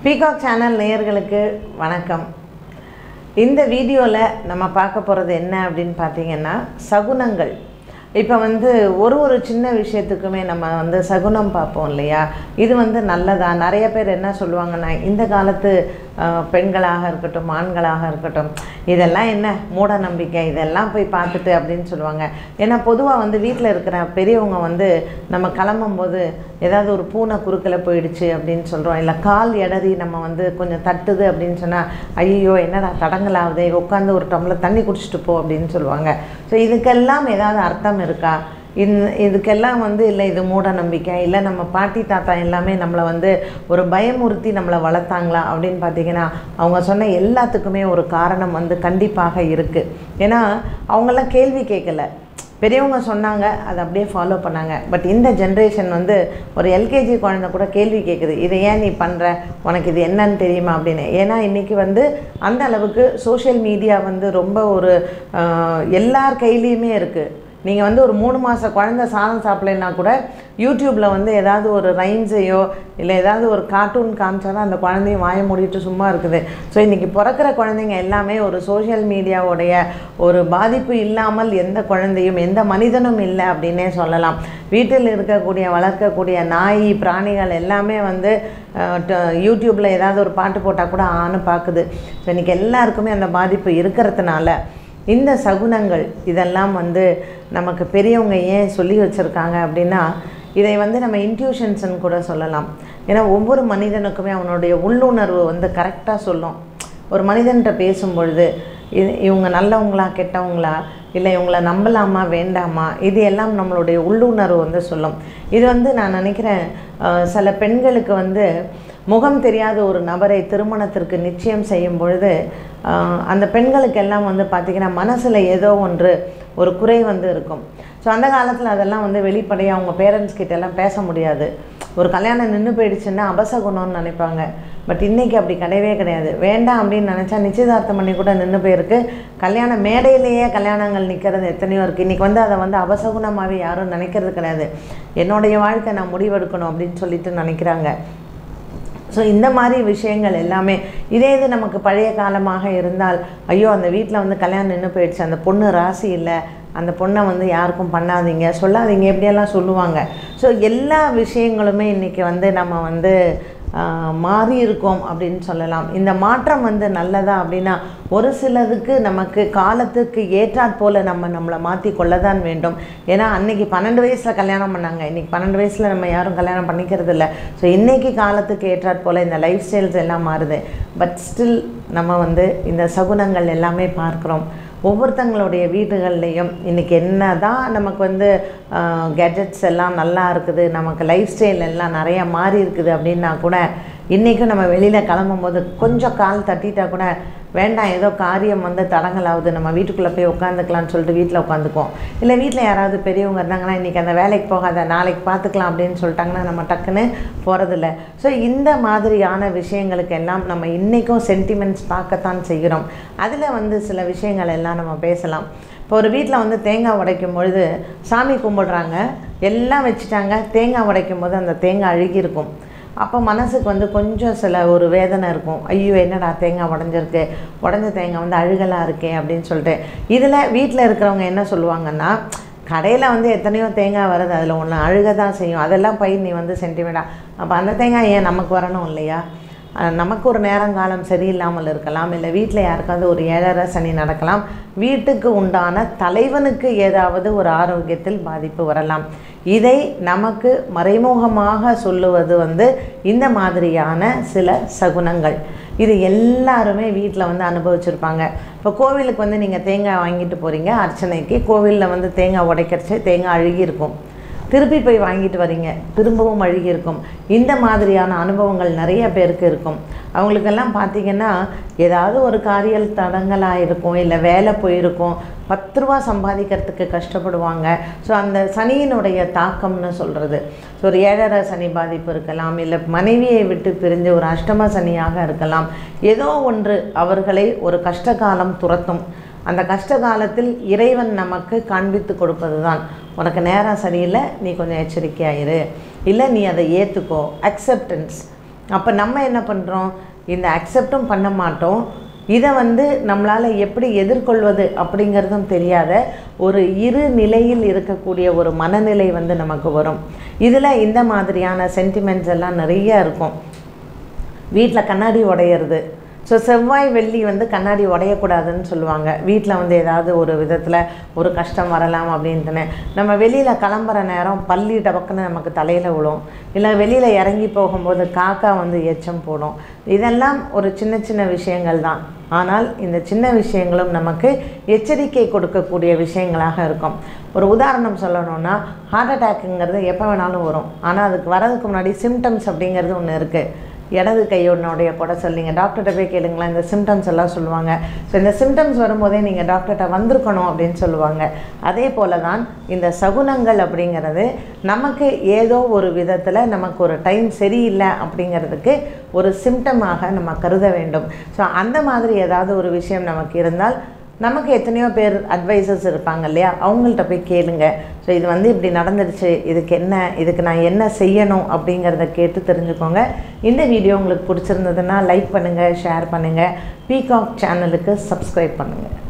peacock channel நேயர்களுக்கு வணக்கம் இந்த வீடியோவில் நம்ம பார்க்க போகிறது என்ன அப்படின்னு பார்த்தீங்கன்னா சகுனங்கள் இப்போ வந்து ஒரு ஒரு சின்ன விஷயத்துக்குமே நம்ம வந்து சகுனம் பார்ப்போம் இல்லையா இது வந்து நல்லதா நிறைய பேர் என்ன சொல்லுவாங்கன்னா இந்த காலத்து அஹ், பெண்களாக இருக்கட்டும் ஆண்களாக இருக்கட்டும் இதெல்லாம் என்ன மூட நம்பிக்கை இதெல்லாம் போய் பார்த்துட்டு அப்படின்னு சொல்லுவாங்க ஏன்னா பொதுவாக வந்து வீட்டில் இருக்கிற பெரியவங்க வந்து நம்ம கிளம்பும்போது ஏதாவது ஒரு பூனை குறுக்கில் போயிடுச்சு அப்படின்னு சொல்கிறோம் இல்லை கால் இடறி நம்ம வந்து கொஞ்சம் தட்டுது அப்படின்னு சொன்னால் ஐயோ என்னடா தடங்கலாகுதே உட்காந்து ஒரு டம்ளர் தண்ணி குடிச்சிட்டு போ அப்படின்னு சொல்லுவாங்க ஸோ இதுக்கெல்லாம் ஏதாவது அர்த்தம் இருக்கா இந்த இதுக்கெல்லாம் வந்து இல்லை இது மூட நம்பிக்கை இல்லை நம்ம பாட்டி தாத்தா எல்லாமே நம்மளை வந்து ஒரு பயமுறுத்தி நம்மளை வளர்த்தாங்களா அப்படின்னு பார்த்தீங்கன்னா அவங்க சொன்ன எல்லாத்துக்குமே ஒரு காரணம் வந்து கண்டிப்பாக இருக்குது ஏன்னா அவங்கெல்லாம் கேள்வி கேட்கல பெரியவங்க சொன்னாங்க அதை அப்படியே ஃபாலோ பண்ணாங்க பட் இந்த ஜென்ரேஷன் வந்து ஒரு எல்கேஜி குழந்தை கூட கேள்வி கேட்குது இதை ஏன் நீ பண்ணுற உனக்கு இது என்னன்னு தெரியுமா அப்படின்னு ஏன்னா இன்றைக்கி வந்து அந்த அளவுக்கு சோஷியல் மீடியா வந்து ரொம்ப ஒரு ஆஹ், எல்லார் கையிலையுமே இருக்குது நீங்கள் வந்து ஒரு மூணு மாத குழந்தை சாதம் சாப்பிட்லன்னா கூட யூடியூப்பில் வந்து ஏதாவது ஒரு ரைம்ஸையோ இல்லை ஏதாவது ஒரு கார்ட்டூன் காமிச்சா தான் அந்த குழந்தையும் வாய மூடிட்டு சும்மா இருக்குது ஸோ இன்றைக்கி பிறக்கிற குழந்தைங்க எல்லாமே ஒரு சோஷியல் மீடியாவுடைய ஒரு பாதிப்பு இல்லாமல் எந்த குழந்தையும் எந்த மனிதனும் இல்லை அப்படின்னே சொல்லலாம் வீட்டில் இருக்கக்கூடிய வளர்க்கக்கூடிய நாய் பிராணிகள் எல்லாமே வந்து யூடியூப்பில் ஏதாவது ஒரு பாட்டு போட்டால் கூட ஆன்னு பார்க்குது ஸோ இன்றைக்கி எல்லாருக்குமே அந்த பாதிப்பு இருக்கிறதுனால இந்த சகுனங்கள் இதெல்லாம் வந்து நமக்கு பெரியவங்க ஏன் சொல்லி வச்சுருக்காங்க அப்படின்னா இதை வந்து நம்ம இன்ட்யூஷன்ஸ்னு கூட சொல்லலாம் ஏன்னா ஒவ்வொரு மனிதனுக்குமே அவனுடைய உள்ளுணர்வு வந்து கரெக்டாக சொல்லும் ஒரு மனிதன்கிட்ட பேசும்பொழுது இது இவங்க நல்லவங்களா கெட்டவங்களா இல்லை இவங்கள நம்பலாமா வேண்டாமா இது எல்லாம் நம்மளுடைய உள்ளுணர்வு வந்து சொல்லும் இது வந்து நான் நினைக்கிறேன் அஹ், சில பெண்களுக்கு வந்து முகம் தெரியாத ஒரு நபரை திருமணத்திற்கு நிச்சயம் செய்யும் பொழுது ஆஹ், அந்த பெண்களுக்கெல்லாம் வந்து பார்த்திங்கன்னா மனசில் ஏதோ ஒன்று ஒரு குறை வந்து இருக்கும் ஸோ அந்த காலத்தில் அதெல்லாம் வந்து வெளிப்படையாக அவங்க பேரண்ட்ஸ் கிட்ட எல்லாம் பேச முடியாது ஒரு கல்யாணம் நின்று போயிடுச்சுன்னா அபசகுணம்னு நினைப்பாங்க பட் இன்றைக்கி அப்படி கிடையவே கிடையாது வேண்டாம் அப்படின்னு நினச்சா நிச்சயதார்த்தம் பண்ணி கூட நின்று போயிருக்கு கல்யாண மேடையிலேயே கல்யாணங்கள் நிற்கிறது எத்தனையோ இருக்குது இன்றைக்கி வந்து அதை வந்து அபசகுணமாகவே யாரும் நினைக்கிறது கிடையாது என்னுடைய வாழ்க்கை நான் முடிவெடுக்கணும் அப்படின்னு சொல்லிட்டு நினைக்கிறாங்க ஸோ இந்த மாதிரி விஷயங்கள் எல்லாமே இதே இது நமக்கு பழைய காலமாக இருந்தால் ஐயோ அந்த வீட்டில் வந்து கல்யாணம் நின்று போயிடுச்சு அந்த பொண்ணு ராசி இல்லை அந்த பொண்ணை வந்து யாருக்கும் பண்ணாதீங்க சொல்லாதீங்க எப்படியெல்லாம் சொல்லுவாங்க ஸோ எல்லா விஷயங்களுமே இன்றைக்கி வந்து நம்ம வந்து ஆஹ், மாறி இருக்கோம் அப்படின்னு சொல்லலாம் இந்த மாற்றம் வந்து நல்லதா அப்படின்னா ஒரு சிலதுக்கு நமக்கு காலத்துக்கு ஏற்றாற் போல் நம்ம நம்மளை மாற்றி கொள்ள தான் வேண்டும் ஏன்னா அன்னைக்கு பன்னெண்டு வயசில் கல்யாணம் பண்ணாங்க இன்றைக்கி பன்னெண்டு வயசில் நம்ம யாரும் கல்யாணம் பண்ணிக்கிறது இல்லை ஸோ இன்றைக்கி காலத்துக்கு ஏற்றாற் போல் இந்த லைஃப் ஸ்டைல்ஸ் எல்லாம் மாறுது பட் ஸ்டில் நம்ம வந்து இந்த சகுனங்கள் எல்லாமே பார்க்குறோம் ஒவ்வொருத்தங்களுடைய வீடுகள்லேயும் இன்றைக்கி என்ன தான் நமக்கு வந்து கெஜெட்ஸ் எல்லாம் நல்லா இருக்குது நமக்கு லைஃப் ஸ்டைல் எல்லாம் நிறையா மாறி இருக்குது அப்படின்னா கூட இன்றைக்கும் நம்ம வெளியில் கிளம்பும்போது கொஞ்சம் கால் தட்டிட்டா கூட வேண்டாம் ஏதோ காரியம் வந்து தடங்கலாகுது நம்ம வீட்டுக்குள்ளே போய் உட்காந்துக்கலாம்னு சொல்லிட்டு வீட்டில் உட்காந்துக்குவோம் இல்லை வீட்டில் யாராவது பெரியவங்க இருந்தாங்கன்னா இன்றைக்கி அந்த வேலைக்கு போகாத நாளைக்கு பார்த்துக்கலாம் அப்படின்னு சொல்லிட்டாங்கன்னா நம்ம டக்குன்னு போகிறதில்ல ஸோ இந்த மாதிரியான விஷயங்களுக்கு எல்லாம் நம்ம இன்றைக்கும் சென்டிமெண்ட்ஸ் பார்க்கத்தான் செய்கிறோம் அதில் வந்து சில விஷயங்கள் எல்லாம் நம்ம பேசலாம் இப்போ ஒரு வீட்டில் வந்து தேங்காய் உடைக்கும் பொழுது சாமி கும்பிடுறாங்க எல்லாம் வச்சுட்டாங்க தேங்காய் உடைக்கும் போது அந்த தேங்காய் அழுகியிருக்கும் அப்போ மனசுக்கு வந்து கொஞ்சம் சில ஒரு வேதனை இருக்கும் ஐயோ என்னடா தேங்காய் உடஞ்சிருக்கு உடஞ்ச தேங்காய் வந்து அழுகலாக இருக்கே அப்படின்னு சொல்லிட்டு இதில் வீட்டில் இருக்கிறவங்க என்ன சொல்லுவாங்கன்னா கடையில் வந்து எத்தனையோ தேங்காய் வருது அதில் ஒன்று அழுக தான் செய்யும் அதெல்லாம் போய் நீ வந்து சென்டிமெண்டா அப்போ அந்த தேங்காய் ஏன் நமக்கு வரணும் இல்லையா அஹ் நமக்கு ஒரு நேரங்காலம் சரியில்லாமல் இருக்கலாம் இல்லை வீட்டில் யாருக்காவது ஒரு ஏழரை சனி நடக்கலாம் வீட்டுக்கு உண்டான தலைவனுக்கு ஏதாவது ஒரு ஆரோக்கியத்தில் பாதிப்பு வரலாம் இதை நமக்கு மறைமுகமாக சொல்லுவது வந்து இந்த மாதிரியான சில சகுனங்கள் இது எல்லாருமே வீட்டில் வந்து அனுபவிச்சிருப்பாங்க இப்போ கோவிலுக்கு வந்து நீங்கள் தேங்காய் வாங்கிட்டு போகிறீங்க அர்ச்சனைக்கு கோவிலில் வந்து தேங்காய் உடைக்கிறச்சு தேங்காய் அழுகி இருக்கும் திருப்பி போய் வாங்கிட்டு வரீங்க திரும்பவும் அழுகி இருக்கும் இந்த மாதிரியான அனுபவங்கள் நிறைய பேருக்கு இருக்கும் அவங்களுக்கெல்லாம் பார்த்தீங்கன்னா ஏதாவது ஒரு காரியல் தடங்கலாக இருக்கும் இல்லை வேலை போயிருக்கும் பத்து ரூபா சம்பாதிக்கிறதுக்கு கஷ்டப்படுவாங்க ஸோ அந்த சனியினுடைய தாக்கம்னு சொல்கிறது ஸோ ஒரு ஏழரை சனி பாதிப்பு இருக்கலாம் இல்லை மனைவியை விட்டு பிரிஞ்சு ஒரு அஷ்டம சனியாக இருக்கலாம் ஏதோ ஒன்று அவர்களை ஒரு கஷ்டகாலம் துரத்தும் அந்த கஷ்ட காலத்தில் இறைவன் நமக்கு காண்பித்து கொடுப்பது தான் உனக்கு நேரம் சரியில்லை நீ கொஞ்சம் எச்சரிக்கையாயிரு இல்லை நீ அதை ஏற்றுக்கோ அக்செப்டன்ஸ் அப்போ நம்ம என்ன பண்ணுறோம் இந்த அக்செப்டும் பண்ண மாட்டோம் இதை வந்து நம்மளால் எப்படி எதிர்கொள்வது அப்படிங்கிறதும் தெரியாத ஒரு இரு நிலையில் இருக்கக்கூடிய ஒரு மனநிலை வந்து நமக்கு வரும் இதில் இந்த மாதிரியான சென்டிமெண்ட்ஸ் எல்லாம் நிறைய இருக்கும் வீட்டில் கண்ணாடி உடையிறது ஸோ செவ்வாய் வெள்ளி வந்து கண்ணாடி உடையக்கூடாதுன்னு சொல்லுவாங்க வீட்டில் வந்து ஏதாவது ஒரு விதத்தில் ஒரு கஷ்டம் வரலாம் அப்படின்ட்டுன்னு நம்ம வெளியில் கிளம்புற நேரம் பள்ளி டபக்குன்னு நமக்கு தலையில் விழும் இல்லை வெளியில் இறங்கி போகும்போது காக்கா வந்து எச்சம் போடும் இதெல்லாம் ஒரு சின்ன சின்ன விஷயங்கள் தான் ஆனால் இந்த சின்ன விஷயங்களும் நமக்கு எச்சரிக்கை கொடுக்கக்கூடிய விஷயங்களாக இருக்கும் ஒரு உதாரணம் சொல்லணும்னா ஹார்ட் அட்டாக்குங்கிறது எப்போ வேணாலும் வரும் ஆனால் அதுக்கு வரதுக்கு முன்னாடி சிம்டம்ஸ் அப்படிங்கிறது ஒன்று இருக்குது இடது கையோடனுடைய கூட சொல்லிங்க டாக்டர்கிட்ட போய் கேளுங்களேன் இந்த சிம்டம்ஸ் எல்லாம் சொல்லுவாங்க ஸோ இந்த சிம்டம்ஸ் வரும்போதே நீங்கள் டாக்டர்கிட்ட வந்திருக்கணும் அப்படின்னு சொல்லுவாங்க அதே போல தான் இந்த சகுனங்கள் அப்படிங்கிறது நமக்கு ஏதோ ஒரு விதத்தில் நமக்கு ஒரு டைம் சரியில்லை அப்படிங்கிறதுக்கு ஒரு சிம்டமாக நம்ம கருத வேண்டும் ஸோ அந்த மாதிரி ஏதாவது ஒரு விஷயம் நமக்கு இருந்தால் நமக்கு எத்தனையோ பேர் அட்வைசர்ஸ் இருப்பாங்க இல்லையா அவங்கள்ட்ட போய் கேளுங்க ஸோ இது வந்து இப்படி நடந்துடுச்சு இதுக்கு என்ன இதுக்கு நான் என்ன செய்யணும் அப்படிங்கிறத கேட்டு தெரிஞ்சுக்கோங்க இந்த வீடியோ உங்களுக்கு பிடிச்சிருந்ததுன்னா லைக் பண்ணுங்கள் ஷேர் பண்ணுங்கள் பீகாக் சேனலுக்கு சப்ஸ்கிரைப் பண்ணுங்கள்